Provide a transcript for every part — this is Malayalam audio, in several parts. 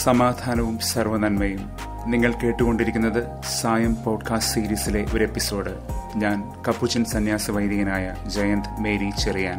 സമാധാനവും സർവനന്മയും നിങ്ങൾ കേട്ടുകൊണ്ടിരിക്കുന്നത് സായം പോഡ്കാസ്റ്റ് സീരീസിലെ ഒരു എപ്പിസോഡ് ഞാൻ കപ്പുച്ചൻ സന്യാസ വൈദികനായ ജയന്ത് മേരി ചെറിയാൻ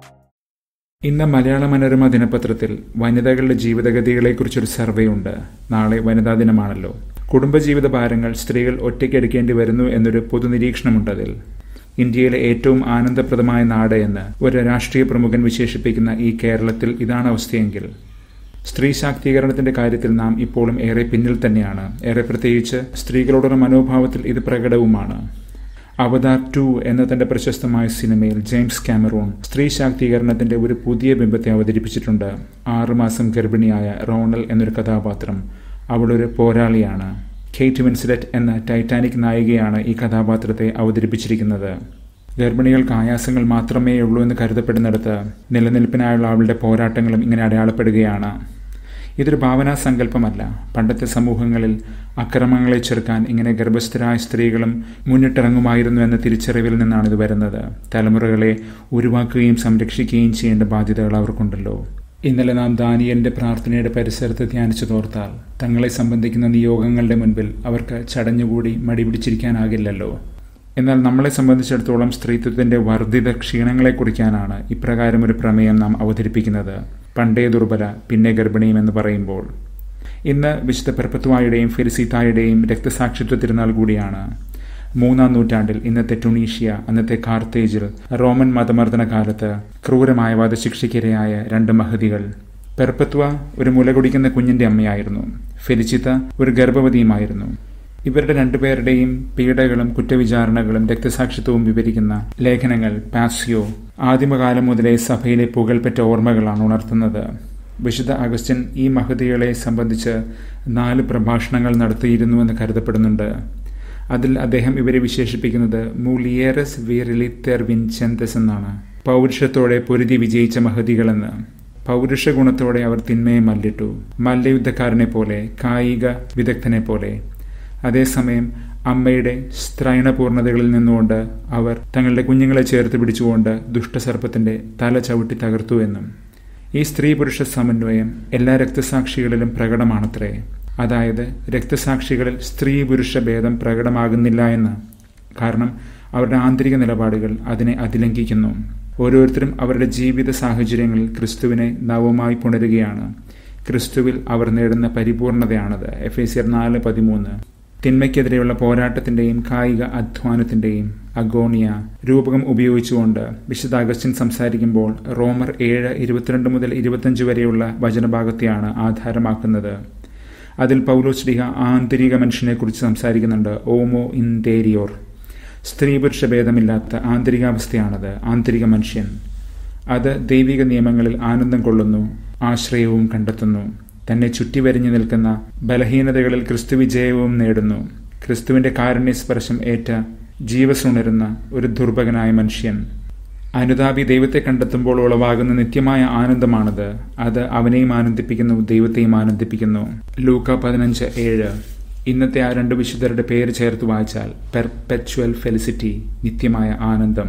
ഇന്ന് മലയാള മനോരമ ദിനപത്രത്തിൽ വനിതകളുടെ ജീവിതഗതികളെക്കുറിച്ചൊരു സർവേ ഉണ്ട് നാളെ വനിതാ ദിനമാണല്ലോ കുടുംബജീവിത ഭാരങ്ങൾ സ്ത്രീകൾ ഒറ്റയ്ക്കെടുക്കേണ്ടി വരുന്നു എന്നൊരു പൊതുനിരീക്ഷണമുണ്ടതിൽ ഇന്ത്യയിലെ ഏറ്റവും ആനന്ദപ്രദമായ നാട് എന്ന് ഒരു രാഷ്ട്രീയ പ്രമുഖൻ വിശേഷിപ്പിക്കുന്ന ഈ കേരളത്തിൽ ഇതാണ് അവസ്ഥയെങ്കിൽ സ്ത്രീ ശാക്തീകരണത്തിന്റെ കാര്യത്തിൽ നാം ഇപ്പോഴും ഏറെ പിന്നിൽ തന്നെയാണ് ഏറെ പ്രത്യേകിച്ച് സ്ത്രീകളോടുള്ള മനോഭാവത്തിൽ ഇത് പ്രകടവുമാണ് അവതാർ ടു എന്ന തന്റെ പ്രശസ്തമായ സിനിമയിൽ ജെയിംസ് കാമറൂൺ സ്ത്രീ ശാക്തീകരണത്തിന്റെ ഒരു പുതിയ ബിംബത്തെ അവതരിപ്പിച്ചിട്ടുണ്ട് ആറുമാസം ഗർഭിണിയായ റോണൽ എന്നൊരു കഥാപാത്രം അവളൊരു പോരാളിയാണ് കെയ്റ്റ് വിൻസിലറ്റ് എന്ന ടൈറ്റാനിക് നായികയാണ് ഈ കഥാപാത്രത്തെ അവതരിപ്പിച്ചിരിക്കുന്നത് ഗർഭിണികൾക്ക് ആയാസങ്ങൾ മാത്രമേ ഉള്ളൂ എന്ന് കരുതപ്പെടുന്നിടത്ത് നിലനിൽപ്പിനായുള്ള അവളുടെ പോരാട്ടങ്ങളും ഇങ്ങനെ അടയാളപ്പെടുകയാണ് ഇതൊരു ഭാവനാ സങ്കല്പമല്ല പണ്ടത്തെ സമൂഹങ്ങളിൽ അക്രമങ്ങളെ ചെറുക്കാൻ ഇങ്ങനെ ഗർഭസ്ഥരായ സ്ത്രീകളും മുന്നിട്ടിറങ്ങുമായിരുന്നു എന്ന തിരിച്ചറിവിൽ നിന്നാണ് ഇത് വരുന്നത് തലമുറകളെ ഉരുവാക്കുകയും സംരക്ഷിക്കുകയും ചെയ്യേണ്ട ബാധ്യതകൾ അവർക്കുണ്ടല്ലോ ഇന്നലെ നാം ദാനിയലിന്റെ പ്രാർത്ഥനയുടെ പരിസരത്ത് ധ്യാനിച്ചു തോർത്താൽ തങ്ങളെ സംബന്ധിക്കുന്ന നിയോഗങ്ങളുടെ മുൻപിൽ അവർക്ക് ചടഞ്ഞുകൂടി മടി പിടിച്ചിരിക്കാനാകില്ലല്ലോ എന്നാൽ നമ്മളെ സംബന്ധിച്ചിടത്തോളം സ്ത്രീത്വത്തിന്റെ വർദ്ധിത ക്ഷീണങ്ങളെ കുറിക്കാനാണ് ഇപ്രകാരം ഒരു പ്രമേയം നാം അവതരിപ്പിക്കുന്നത് പണ്ടേ ദുർബല പിന്നെ ഗർഭിണിയും എന്ന് പറയുമ്പോൾ ഇന്ന് വിശുദ്ധ പെർപ്പത്വായുടെയും ഫെലിസീത്തായുടെയും രക്തസാക്ഷിത്വ തിരുനാൾ കൂടിയാണ് മൂന്നാം നൂറ്റാണ്ടിൽ ഇന്നത്തെ ടുണീഷ്യ അന്നത്തെ കാർത്തേജിൽ റോമൻ മതമർദ്ദന കാലത്ത് ക്രൂരമായ വധശിക്ഷയ്ക്കിരയായ രണ്ട് മഹതികൾ പെർപ്പത്വ ഒരു മുല കുടിക്കുന്ന കുഞ്ഞിന്റെ അമ്മയായിരുന്നു ഫെലിച്ചിത്ത ഒരു ഗർഭവതിയുമായിരുന്നു ഇവരുടെ രണ്ടുപേരുടെയും പീഡകളും കുറ്റവിചാരണകളും രക്തസാക്ഷിത്വവും വിവരിക്കുന്ന ലേഖനങ്ങൾ പാസിയോ ആദിമകാലം മുതലേ സഭയിലെ പുകൾപ്പെട്ട ഓർമ്മകളാണ് ഉണർത്തുന്നത് വിശുദ്ധ അഗസ്റ്റിൻ ഈ മഹതികളെ സംബന്ധിച്ച് നാല് പ്രഭാഷണങ്ങൾ നടത്തിയിരുന്നുവെന്ന് കരുതപ്പെടുന്നുണ്ട് അതിൽ അദ്ദേഹം ഇവരെ വിശേഷിപ്പിക്കുന്നത് മൂലിയേറസ് വീറിലിത്തർ വിൻചെന്തസ് എന്നാണ് പൗരുഷത്തോടെ പൊരുതി വിജയിച്ച മഹതികളെന്ന് പൗരുഷ ഗുണത്തോടെ അവർ തിന്മയെ മല്ലിട്ടു മല്ലയുദ്ധക്കാരനെ പോലെ കായിക വിദഗ്ധനെ പോലെ അതേസമയം അമ്മയുടെ സ്ത്രൈണപൂർണതകളിൽ നിന്നുകൊണ്ട് അവർ തങ്ങളുടെ കുഞ്ഞുങ്ങളെ ചേർത്ത് പിടിച്ചുകൊണ്ട് ദുഷ്ടസർപ്പത്തിന്റെ തല ചവിട്ടി തകർത്തു എന്നും ഈ സ്ത്രീ പുരുഷ സമന്വയം എല്ലാ രക്തസാക്ഷികളിലും പ്രകടമാണത്രേ അതായത് രക്തസാക്ഷികളിൽ സ്ത്രീ പുരുഷ ഭേദം പ്രകടമാകുന്നില്ല എന്ന് കാരണം അവരുടെ ആന്തരിക നിലപാടുകൾ അതിനെ അതിലംഘിക്കുന്നു ഓരോരുത്തരും അവരുടെ ജീവിത സാഹചര്യങ്ങളിൽ ക്രിസ്തുവിനെ നവമായി പുണരുകയാണ് ക്രിസ്തുവിൽ അവർ നേടുന്ന പരിപൂർണതയാണത് എഫ് എ സിയർ നാല് പതിമൂന്ന് തിന്മയ്ക്കെതിരെയുള്ള പോരാട്ടത്തിന്റെയും കായിക അധ്വാനത്തിന്റെയും അഗോണിയ രൂപകം ഉപയോഗിച്ചുകൊണ്ട് വിശുദ്ധ അഗസ്റ്റിൻ സംസാരിക്കുമ്പോൾ റോമർ ഏഴ് ഇരുപത്തിരണ്ട് മുതൽ ഇരുപത്തിയഞ്ച് വരെയുള്ള വചനഭാഗത്തെയാണ് ആധാരമാക്കുന്നത് അതിൽ പൗലോസ്ലിഹ ആന്തരിക മനുഷ്യനെക്കുറിച്ച് സംസാരിക്കുന്നുണ്ട് ഓമോ ഇൻറ്റേരിയോർ സ്ത്രീ പുരുഷ ഭേദമില്ലാത്ത ആന്തരികാവസ്ഥയാണത് ആന്തരിക മനുഷ്യൻ അത് ദൈവിക നിയമങ്ങളിൽ ആനന്ദം കൊള്ളുന്നു ആശ്രയവും കണ്ടെത്തുന്നു തന്നെ ചുറ്റിവരിഞ്ഞു നിൽക്കുന്ന ബലഹീനതകളിൽ ക്രിസ്തു വിജയവും നേടുന്നു ക്രിസ്തുവിന്റെ കാരുണ്യസ്പർശം ഏറ്റ ജീവസുണരുന്ന ഒരു ദുർഭകനായ മനുഷ്യൻ അനുതാപി ദൈവത്തെ കണ്ടെത്തുമ്പോൾ ഉളവാകുന്ന നിത്യമായ ആനന്ദമാണത് അത് അവനെയും ആനന്ദിപ്പിക്കുന്നു ദൈവത്തെയും ആനന്ദിപ്പിക്കുന്നു ലൂക്ക പതിനഞ്ച് ഏഴ് ഇന്നത്തെ ആ രണ്ട് വിശുദ്ധരുടെ പേര് ചേർത്ത് വായിച്ചാൽ പെർപെച്വൽ ഫെലിസിറ്റി നിത്യമായ ആനന്ദം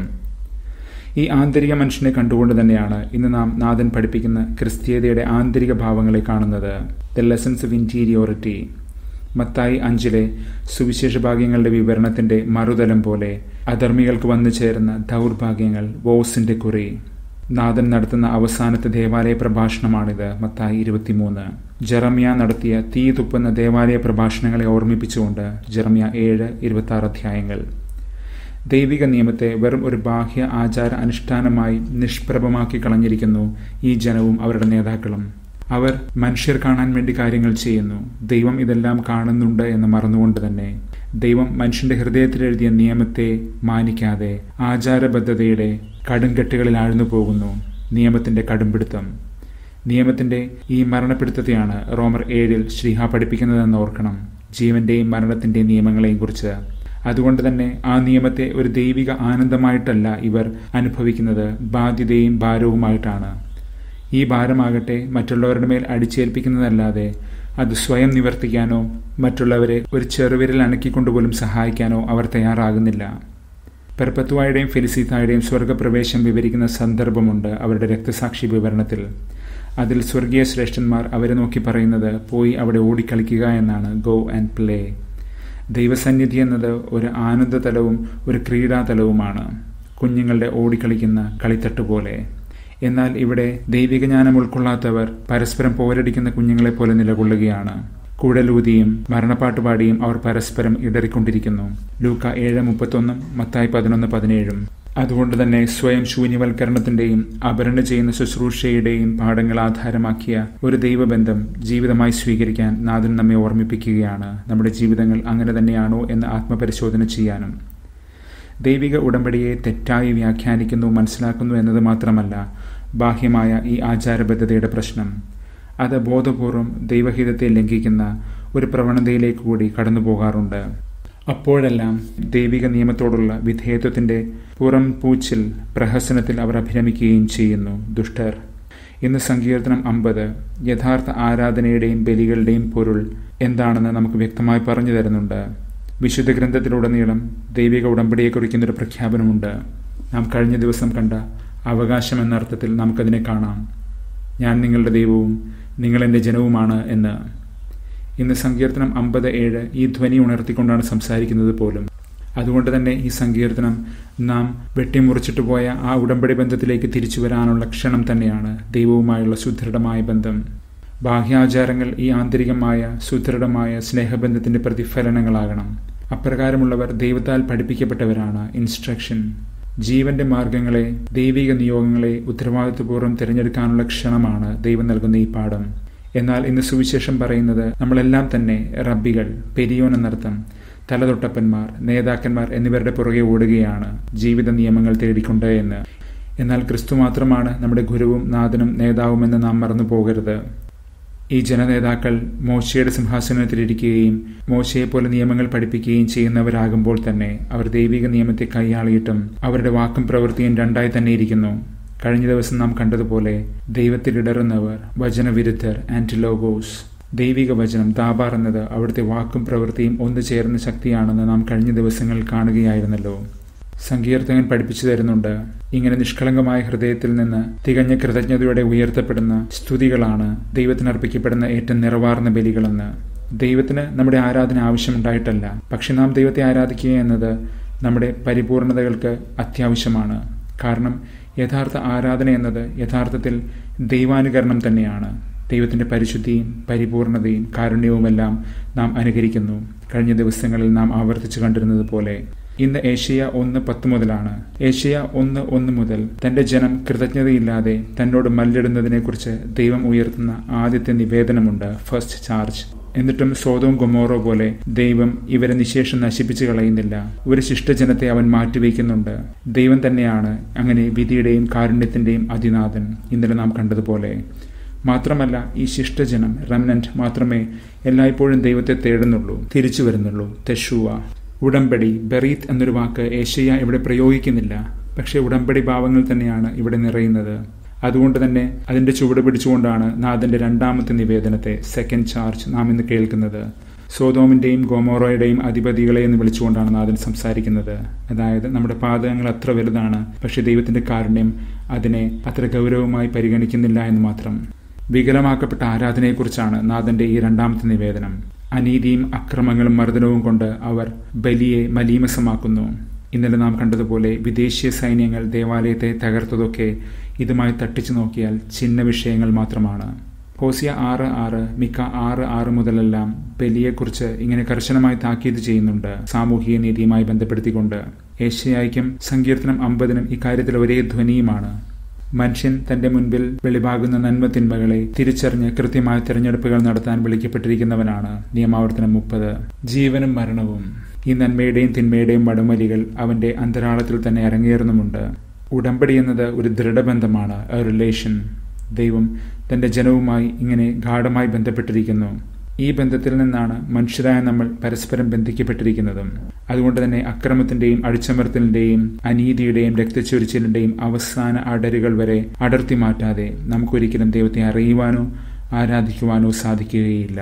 ഈ ആന്തരിക മനുഷ്യനെ കണ്ടുകൊണ്ട് തന്നെയാണ് ഇന്ന് നാം നാഥൻ പഠിപ്പിക്കുന്ന ക്രിസ്തീയതയുടെ ആന്തരിക ഭാവങ്ങളെ കാണുന്നത് the lessons of interiority Mathai അഞ്ചിലെ സുവിശേഷ ഭാഗ്യങ്ങളുടെ വിവരണത്തിന്റെ മറുതലം പോലെ അധർമ്മികൾക്ക് വന്നു ചേരുന്ന ദൗർഭാഗ്യങ്ങൾ വോസിന്റെ കുറി നാഥൻ നടത്തുന്ന അവസാനത്തെ ദേവാലയ പ്രഭാഷണമാണിത് മത്തായി ഇരുപത്തിമൂന്ന് ജെറമിയ നടത്തിയ തീ തുപ്പുന്ന ദേവാലയ പ്രഭാഷണങ്ങളെ ഓർമ്മിപ്പിച്ചുകൊണ്ട് ജെറമിയ ഏഴ് ഇരുപത്തി ആറ് അധ്യായങ്ങൾ ദൈവിക നിയമത്തെ വെറും ഒരു ബാഹ്യ ആചാര അനുഷ്ഠാനമായി നിഷ്പ്രഭമാക്കി കളഞ്ഞിരിക്കുന്നു ഈ ജനവും അവരുടെ നേതാക്കളും അവർ മനുഷ്യർ കാണാൻ വേണ്ടി കാര്യങ്ങൾ ചെയ്യുന്നു ദൈവം ഇതെല്ലാം കാണുന്നുണ്ട് എന്ന് മറന്നുകൊണ്ട് തന്നെ ദൈവം മനുഷ്യന്റെ ഹൃദയത്തിൽ എഴുതിയ നിയമത്തെ മാനിക്കാതെ ആചാരബദ്ധതയുടെ കടുംകെട്ടുകളിൽ ആഴ്ന്നു പോകുന്നു നിയമത്തിന്റെ കടുംപിടുത്തം നിയമത്തിന്റെ ഈ മരണപ്പിടുത്തത്തെയാണ് റോമർ ഏഴിൽ ശ്രീഹ പഠിപ്പിക്കുന്നതെന്ന് ഓർക്കണം ജീവന്റെയും മരണത്തിന്റെയും നിയമങ്ങളെയും കുറിച്ച് അതുകൊണ്ട് തന്നെ ആ നിയമത്തെ ഒരു ദൈവിക ആനന്ദമായിട്ടല്ല ഇവർ അനുഭവിക്കുന്നത് ബാധ്യതയും ഭാരവുമായിട്ടാണ് ഈ ഭാരമാകട്ടെ മറ്റുള്ളവരുടെ മേൽ അടിച്ചേൽപ്പിക്കുന്നതല്ലാതെ അത് സ്വയം നിവർത്തിക്കാനോ മറ്റുള്ളവരെ ഒരു ചെറുവിരൽ അണക്കിക്കൊണ്ടുപോലും സഹായിക്കാനോ അവർ തയ്യാറാകുന്നില്ല പെർപ്പത്വായുടെയും ഫെലിസീത്തായുടെയും സ്വർഗപ്രവേശം വിവരിക്കുന്ന സന്ദർഭമുണ്ട് അവരുടെ രക്തസാക്ഷി വിവരണത്തിൽ അതിൽ സ്വർഗീയ ശ്രേഷ്ഠന്മാർ അവരെ നോക്കി പറയുന്നത് പോയി അവിടെ ഓടിക്കളിക്കുക എന്നാണ് ഗോ ആൻഡ് പ്ലേ ദൈവസന്നിധി എന്നത് ഒരു ആനന്ദതലവും ഒരു ക്രീഡാതലവുമാണ് കുഞ്ഞുങ്ങളുടെ ഓടിക്കളിക്കുന്ന കളിത്തട്ട് പോലെ എന്നാൽ ഇവിടെ ദൈവിക ജ്ഞാനം ഉൾക്കൊള്ളാത്തവർ പരസ്പരം പോരടിക്കുന്ന കുഞ്ഞുങ്ങളെ പോലെ നിലകൊള്ളുകയാണ് കുഴലൂതിയും മരണപ്പാട്ടുപാടിയും അവർ പരസ്പരം ഇടറിക്കൊണ്ടിരിക്കുന്നു ലൂക്ക ഏഴ് മുപ്പത്തൊന്നും മത്തായി പതിനൊന്ന് പതിനേഴും അതുകൊണ്ട് തന്നെ സ്വയം ശൂന്യവൽക്കരണത്തിന്റെയും അപരണ ചെയ്യുന്ന ശുശ്രൂഷയുടെയും പാഠങ്ങൾ ആധാരമാക്കിയ ഒരു ദൈവബന്ധം ജീവിതമായി സ്വീകരിക്കാൻ നാഥൻ നമ്മെ ഓർമ്മിപ്പിക്കുകയാണ് നമ്മുടെ ജീവിതങ്ങൾ അങ്ങനെ തന്നെയാണോ എന്ന് ആത്മപരിശോധന ചെയ്യാനും ദൈവിക ഉടമ്പടിയെ തെറ്റായി വ്യാഖ്യാനിക്കുന്നു മനസ്സിലാക്കുന്നു എന്നത് മാത്രമല്ല ബാഹ്യമായ ഈ ആചാരബദ്ധതയുടെ പ്രശ്നം അത് ബോധപൂർവം ദൈവഹിതത്തെ ലംഘിക്കുന്ന ഒരു പ്രവണതയിലേക്ക് കൂടി കടന്നു പോകാറുണ്ട് അപ്പോഴെല്ലാം ദൈവിക നിയമത്തോടുള്ള വിധേയത്വത്തിന്റെ പുറം പൂച്ചിൽ പ്രഹസനത്തിൽ അവർ അഭിരമിക്കുകയും ചെയ്യുന്നു ദുഷ്ടർ ഇന്ന് സങ്കീർത്തനം അമ്പത് യഥാർത്ഥ ആരാധനയുടെയും ബലികളുടെയും പൊരുൾ എന്താണെന്ന് നമുക്ക് വ്യക്തമായി പറഞ്ഞു തരുന്നുണ്ട് വിശുദ്ധ ഗ്രന്ഥത്തിലുടനീളം ദൈവിക ഉടമ്പടിയെ കുറിക്കുന്നൊരു പ്രഖ്യാപനമുണ്ട് നാം കഴിഞ്ഞ ദിവസം കണ്ട അവകാശം എന്ന അർത്ഥത്തിൽ നമുക്കതിനെ കാണാം ഞാൻ നിങ്ങളുടെ ദൈവവും നിങ്ങൾ എൻ്റെ ജനവുമാണ് എന്ന് ഇന്ന് സങ്കീർത്തനം അമ്പത് ഏഴ് ഈ ധ്വനി ഉണർത്തിക്കൊണ്ടാണ് സംസാരിക്കുന്നത് പോലും അതുകൊണ്ട് തന്നെ ഈ സങ്കീർത്തനം നാം വെട്ടിമുറിച്ചിട്ട് പോയ ആ ഉടമ്പടി ബന്ധത്തിലേക്ക് തിരിച്ചു വരാനുള്ള ക്ഷണം തന്നെയാണ് ദൈവവുമായുള്ള സുദൃഢമായ ബന്ധം ബാഹ്യാചാരങ്ങൾ ഈ ആന്തരികമായ സുദൃഢമായ സ്നേഹബന്ധത്തിന്റെ പ്രതിഫലനങ്ങളാകണം അപ്രകാരമുള്ളവർ ദൈവത്താൽ പഠിപ്പിക്കപ്പെട്ടവരാണ് ഇൻസ്ട്രക്ഷൻ ജീവന്റെ മാർഗങ്ങളെ ദൈവിക നിയോഗങ്ങളെ ഉത്തരവാദിത്വപൂർവ്വം തിരഞ്ഞെടുക്കാനുള്ള ക്ഷണമാണ് ദൈവം നൽകുന്ന ഈ പാഠം എന്നാൽ ഇന്ന് സുവിശേഷം പറയുന്നത് നമ്മളെല്ലാം തന്നെ റബ്ബികൾ പെരിയോൻ എന്നർത്ഥം തലതൊട്ടപ്പന്മാർ നേതാക്കന്മാർ എന്നിവരുടെ പുറകെ ഓടുകയാണ് ജീവിത നിയമങ്ങൾ തേടിക്കൊണ്ട് എന്ന് എന്നാൽ ക്രിസ്തു മാത്രമാണ് നമ്മുടെ ഗുരുവും നാഥനും നേതാവുമെന്ന് നാം മറന്നു പോകരുത് ഈ ജനനേതാക്കൾ മോശയുടെ സിംഹാസനത്തിലിരിക്കുകയും മോശയെപ്പോലെ നിയമങ്ങൾ പഠിപ്പിക്കുകയും ചെയ്യുന്നവരാകുമ്പോൾ തന്നെ അവർ ദൈവിക നിയമത്തെ കൈയാളിയിട്ടും അവരുടെ വാക്കും പ്രവൃത്തിയും രണ്ടായി തന്നെ ഇരിക്കുന്നു കഴിഞ്ഞ ദിവസം നാം കണ്ടതുപോലെ ദൈവത്തിലിടറുന്നവർ വചനവിരുദ്ധർ ആന്റിലോഗോസ് ദൈവിക വചനം ദാബാർ എന്നത് അവിടുത്തെ വാക്കും പ്രവൃത്തിയും ഒന്നു ചേർന്ന ശക്തിയാണെന്ന് നാം കഴിഞ്ഞ ദിവസങ്ങൾ കാണുകയായിരുന്നല്ലോ സങ്കീർത്തകൻ പഠിപ്പിച്ചു തരുന്നുണ്ട് ഇങ്ങനെ നിഷ്കളങ്കമായ ഹൃദയത്തിൽ നിന്ന് തികഞ്ഞ കൃതജ്ഞതയോടെ ഉയർത്തപ്പെടുന്ന സ്തുതികളാണ് ദൈവത്തിന് അർപ്പിക്കപ്പെടുന്ന ഏറ്റവും നിറവാർന്ന ബലികളെന്ന് ദൈവത്തിന് നമ്മുടെ ആരാധന ആവശ്യമുണ്ടായിട്ടല്ല പക്ഷെ നാം ദൈവത്തെ ആരാധിക്കുക എന്നത് നമ്മുടെ പരിപൂർണതകൾക്ക് അത്യാവശ്യമാണ് കാരണം യഥാർത്ഥ ആരാധന എന്നത് യഥാർത്ഥത്തിൽ ദൈവാനുകരണം തന്നെയാണ് ദൈവത്തിന്റെ പരിശുദ്ധിയും പരിപൂർണതയും കാരുണ്യവുമെല്ലാം നാം അനുകരിക്കുന്നു കഴിഞ്ഞ ദിവസങ്ങളിൽ നാം ആവർത്തിച്ചു കണ്ടിരുന്നത് പോലെ ഇന്ന് ഏഷ്യ ഒന്ന് പത്ത് മുതലാണ് ഏഷ്യ ഒന്ന് ഒന്ന് മുതൽ തന്റെ ജനം കൃതജ്ഞതയില്ലാതെ തന്നോട് മല്ലിടുന്നതിനെക്കുറിച്ച് ദൈവം ഉയർത്തുന്ന ആദ്യത്തെ നിവേദനമുണ്ട് ഫസ്റ്റ് ചാർജ് എന്നിട്ടും സോതവും ഗൊമോറോ പോലെ ദൈവം ഇവരെ നിശേഷം നശിപ്പിച്ചു കളയുന്നില്ല ഒരു ശിഷ്ടജനത്തെ അവൻ മാറ്റിവെക്കുന്നുണ്ട് ദൈവം തന്നെയാണ് അങ്ങനെ വിധിയുടെയും കാരുണ്യത്തിന്റെയും അതിനാഥൻ ഇന്നലെ നാം കണ്ടതുപോലെ മാത്രമല്ല ഈ ശിഷ്ടജനം റംനന്റ് മാത്രമേ എല്ലായ്പ്പോഴും ദൈവത്തെ തേടുന്നുള്ളൂ തിരിച്ചു വരുന്നുള്ളൂ തെഷുവ ഉടമ്പടി ബെറീത്ത് എന്നൊരു വാക്ക് ഏഷ്യ ഇവിടെ പ്രയോഗിക്കുന്നില്ല പക്ഷേ ഉടമ്പടി ഭാവങ്ങൾ തന്നെയാണ് ഇവിടെ നിറയുന്നത് അതുകൊണ്ട് തന്നെ അതിന്റെ ചുവട് പിടിച്ചുകൊണ്ടാണ് നാഥന്റെ രണ്ടാമത്തെ നിവേദനത്തെ സെക്കൻഡ് ചാർജ് നാം ഇന്ന് കേൾക്കുന്നത് സോതോമിന്റെയും ഗോമോറോയുടെയും അധിപതികളെ എന്ന് വിളിച്ചുകൊണ്ടാണ് നാഥൻ സംസാരിക്കുന്നത് അതായത് നമ്മുടെ പാതകങ്ങൾ അത്ര വലുതാണ് പക്ഷെ ദൈവത്തിന്റെ കാരുണ്യം അതിനെ അത്ര ഗൗരവമായി പരിഗണിക്കുന്നില്ല എന്ന് മാത്രം വികലമാക്കപ്പെട്ട ആരാധനയെക്കുറിച്ചാണ് നാഥന്റെ ഈ രണ്ടാമത്തെ നിവേദനം അനീതിയും അക്രമങ്ങളും മർദ്ദനവും കൊണ്ട് അവർ ബലിയെ മലീമസമാക്കുന്നു ഇന്നലെ നാം കണ്ടതുപോലെ വിദേശീയ സൈന്യങ്ങൾ ദേവാലയത്തെ തകർത്തതൊക്കെ ഇതുമായി തട്ടിച്ചു നോക്കിയാൽ ചിഹ്ന വിഷയങ്ങൾ മാത്രമാണ് ഹോസിയ ആറ് ആറ് മിക്ക ആറ് ആറ് മുതലെല്ലാം ബലിയെക്കുറിച്ച് ഇങ്ങനെ കർശനമായി താക്കീത് ചെയ്യുന്നുണ്ട് സാമൂഹിക നീതിയുമായി ബന്ധപ്പെടുത്തിക്കൊണ്ട് ഏഷ്യയ്ക്കും സങ്കീർത്തനം അമ്പതിനും ഇക്കാര്യത്തിൽ ഒരേ ധ്വനിയുമാണ് മനുഷ്യൻ തന്റെ മുൻപിൽ വെളിവാകുന്ന നന്മ തിന്മകളെ തിരിച്ചറിഞ്ഞ് കൃത്യമായ തിരഞ്ഞെടുപ്പുകൾ നടത്താൻ വിളിക്കപ്പെട്ടിരിക്കുന്നവനാണ് നിയമാവർത്തനം മുപ്പത് ജീവനും മരണവും ഈ നന്മയുടെയും തിന്മയുടെയും വടമലികൾ അവന്റെ അന്തരാളത്തിൽ തന്നെ അരങ്ങേറുന്നുമുണ്ട് ഉടമ്പടി എന്നത് ഒരു ദൃഢബന്ധമാണ് എ റിലേഷൻ ദൈവം തന്റെ ജനവുമായി ഇങ്ങനെ ഗാഠമായി ബന്ധപ്പെട്ടിരിക്കുന്നു ഈ ബന്ധത്തിൽ നിന്നാണ് മനുഷ്യരായ നമ്മൾ പരസ്പരം ബന്ധിക്കപ്പെട്ടിരിക്കുന്നതും അതുകൊണ്ട് തന്നെ അക്രമത്തിന്റെയും അടിച്ചമർത്തലിന്റെയും അനീതിയുടെയും രക്തച്ചൊരിച്ചിലിന്റെയും അവസാന അടരുകൾ വരെ അടർത്തി മാറ്റാതെ നമുക്കൊരിക്കലും ദൈവത്തെ അറിയുവാനോ ആരാധിക്കുവാനോ സാധിക്കുകയില്ല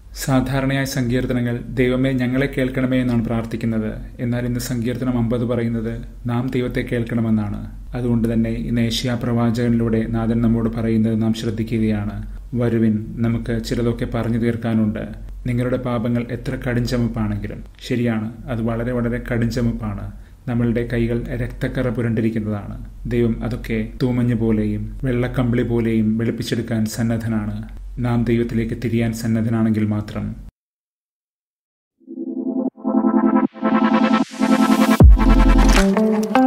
സാധാരണയായ സങ്കീർത്തനങ്ങൾ ദൈവമേ ഞങ്ങളെ കേൾക്കണമേ എന്നാണ് പ്രാർത്ഥിക്കുന്നത് എന്നാൽ ഇന്ന് സങ്കീർത്തനം അമ്പത് പറയുന്നത് നാം ദൈവത്തെ കേൾക്കണമെന്നാണ് അതുകൊണ്ട് തന്നെ ഇന്ന് ഏഷ്യാ പ്രവാചകനിലൂടെ നാഥൻ നമ്മോട് പറയുന്നത് നാം ശ്രദ്ധിക്കുകയാണ് വരുവിൻ നമുക്ക് ചിലതൊക്കെ പറഞ്ഞു തീർക്കാനുണ്ട് നിങ്ങളുടെ പാപങ്ങൾ എത്ര കടിഞ്ചമുപ്പാണെങ്കിലും ശരിയാണ് അത് വളരെ വളരെ കടിഞ്ചമുപ്പാണ് നമ്മളുടെ കൈകൾ രക്തക്കറ പുരണ്ടിരിക്കുന്നതാണ് ദൈവം അതൊക്കെ തൂമഞ്ഞ് പോലെയും വെള്ളക്കമ്പിളി പോലെയും വെളുപ്പിച്ചെടുക്കാൻ സന്നദ്ധനാണ് നാം ദൈവത്തിലേക്ക് തിരിയാൻ സന്നദ്ധനാണെങ്കിൽ മാത്രം thank you